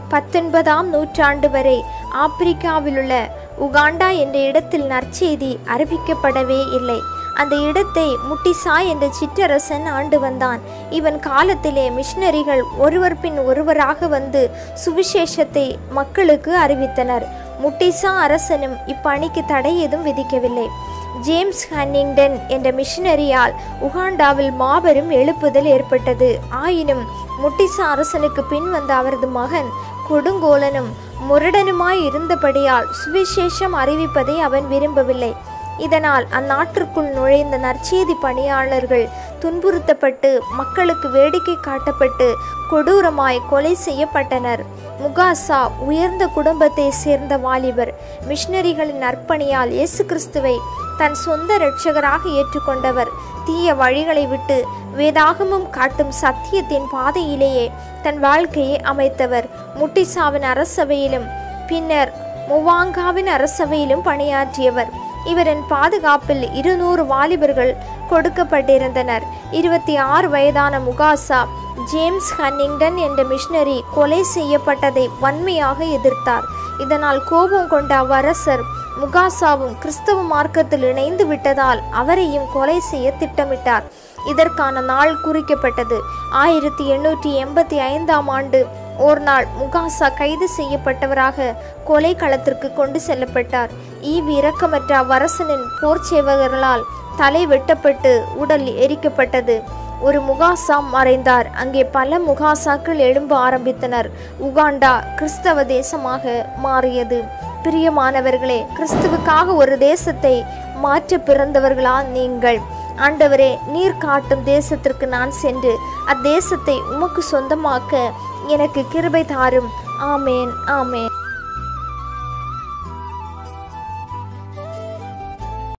பத்தொன்பதாம் நூற்றாண்டு வரை ஆப்பிரிக்காவிலுள்ள உகாண்டா என்ற இடத்தில் நற்செய்தி அறிவிக்கப்படவே இல்லை அந்த இடத்தை முட்டிசா என்ற சிற்றரசன் ஆண்டு வந்தான் இவன் காலத்திலே மிஷனரிகள் ஒருவர் பின் ஒருவராக வந்து சுவிசேஷத்தை மக்களுக்கு அறிவித்தனர் முட்டிசா அரசனும் இப்பணிக்கு தடை ஏதும் விதிக்கவில்லை ஜேம்ஸ் ஹன்னிங்டன் என்ற மிஷனரியால் உகாண்டாவில் மாபெரும் எழுப்புதல் ஏற்பட்டது ஆயினும் முட்டிசா அரசனுக்கு பின் வந்த அவரது மகன் கொடுங்கோலனும் முரடனுமாய் இருந்தபடியால் சுவிசேஷம் அறிவிப்பதை அவன் விரும்பவில்லை இதனால் அந்நாட்டிற்குள் நுழைந்த நற்செய்தி பணியாளர்கள் துன்புறுத்தப்பட்டு மக்களுக்கு வேடிக்கை காட்டப்பட்டு கொடூரமாய் கொலை செய்யப்பட்டனர் முகாசா உயர்ந்த குடும்பத்தை சேர்ந்த வாலிபர் மிஷனரிகளின் நற்பணியால் இயேசு கிறிஸ்துவை தன் சொந்த இரட்சகராக ஏற்றுக்கொண்டவர் தீய வழிகளை விட்டு வேதாகமம் காட்டும் சத்தியத்தின் பாதையிலேயே தன் வாழ்க்கையை அமைத்தவர் முட்டிசாவின் அரசவையிலும் பின்னர் முவாங்காவின் அரசவையிலும் பணியாற்றியவர் இவரின் பாதுகாப்பில் இருநூறு வாலிபர்கள் கொடுக்கப்பட்டிருந்தனர் இருபத்தி ஆறு வயதான முகாசா ஜேம்ஸ் ஹன்னிங்டன் என்ற மிஷனரி கொலை செய்யப்பட்டதை வன்மையாக எதிர்த்தார் இதனால் கோபம் கொண்ட அவ்வரசர் முகாசாவும் கிறிஸ்தவ மார்க்கத்தில் இணைந்து விட்டதால் அவரையும் கொலை செய்ய திட்டமிட்டார் இதற்கான நாள் குறிக்கப்பட்டது ஆயிரத்தி எண்ணூற்றி எண்பத்தி ஐந்தாம் ஆண்டு ஒரு நாள் முகாசா கைது செய்யப்பட்டவராக கொலை களத்திற்கு கொண்டு செல்லப்பட்டார் ஈவு இரக்கமற்ற அவ்வரசனின் போர் சேவகர்களால் தலை வெட்டப்பட்டு உடல் எரிக்கப்பட்டது ஒரு முகாசா மறைந்தார் அங்கே பல முகாசாக்கள் எழும்ப ஆரம்பித்தனர் உகாண்டா கிறிஸ்தவ தேசமாக மாறியது பிரியமானவர்களே கிறிஸ்துவுக்காக ஒரு தேசத்தை மாற்ற பிறந்தவர்களா நீங்கள் ஆண்டவரே நீர் காட்டும் தேசத்திற்கு நான் சென்று அத்தேசத்தை உமக்கு சொந்தமாக்க எனக்கு கிருபை தாரும் ஆமேன் ஆமேன்